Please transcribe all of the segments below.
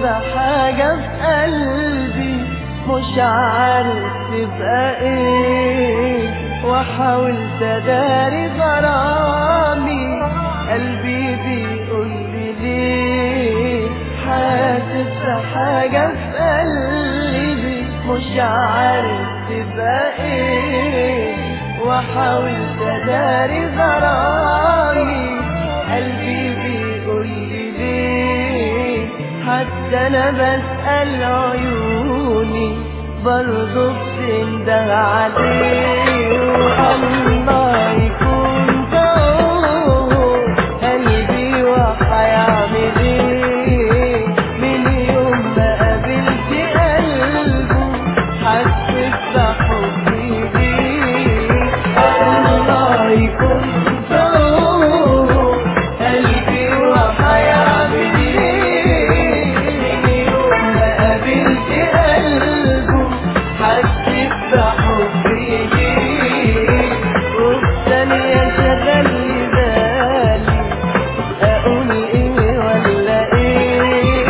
حاجة في قلبي مش عارف تبقى ايه وحاولت اداري غرامي قلبي بيقول لي ليه حاسس بحاجة في قلبي مش عارف تبقى ايه وحاولت اداري غرامي قلبي بيقول لي ليه حتى انا بسأل عيوني برضه بتنده عليه والله يكون ضوء قلبي وهيعمل ايه من يوم ما قابلت قلبه حسيت بحبي ليه الله يكون ضوء قلبي وهيعمل ايه من يوم ما قابلت قلبه حسيت بحبي ليه وفي ثانية شغل لي بالي اقول ايه ولا ايه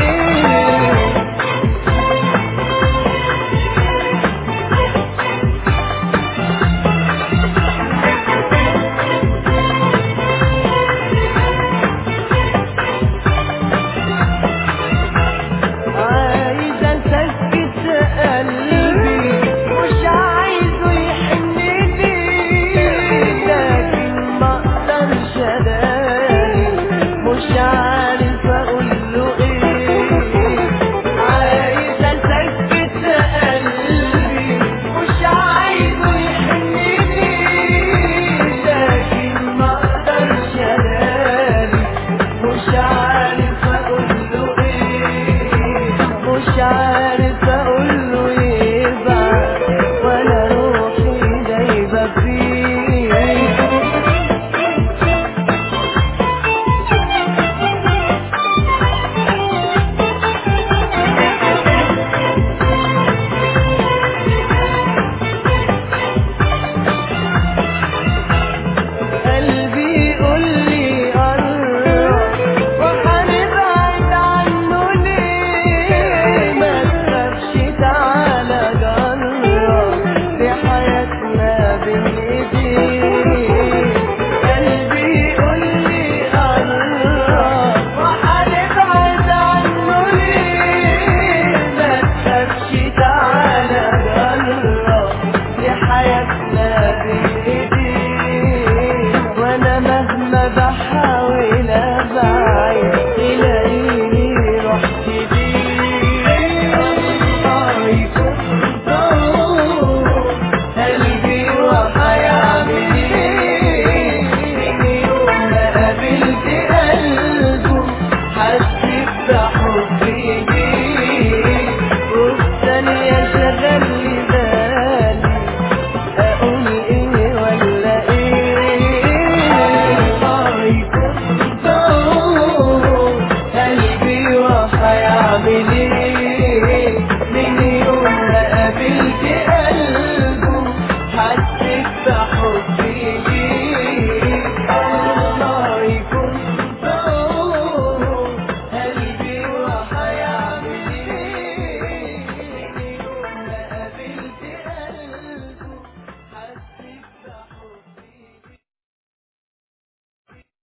عايز اسكت قلبي مش عايزه يحن لي لكن ما اقدرش اداري مش عارف اقول له ايه عايز اسكت قلبي مش عايزه يحن لي لكن ما اقدرش اداري مش عارف اقول له ايه مش عارف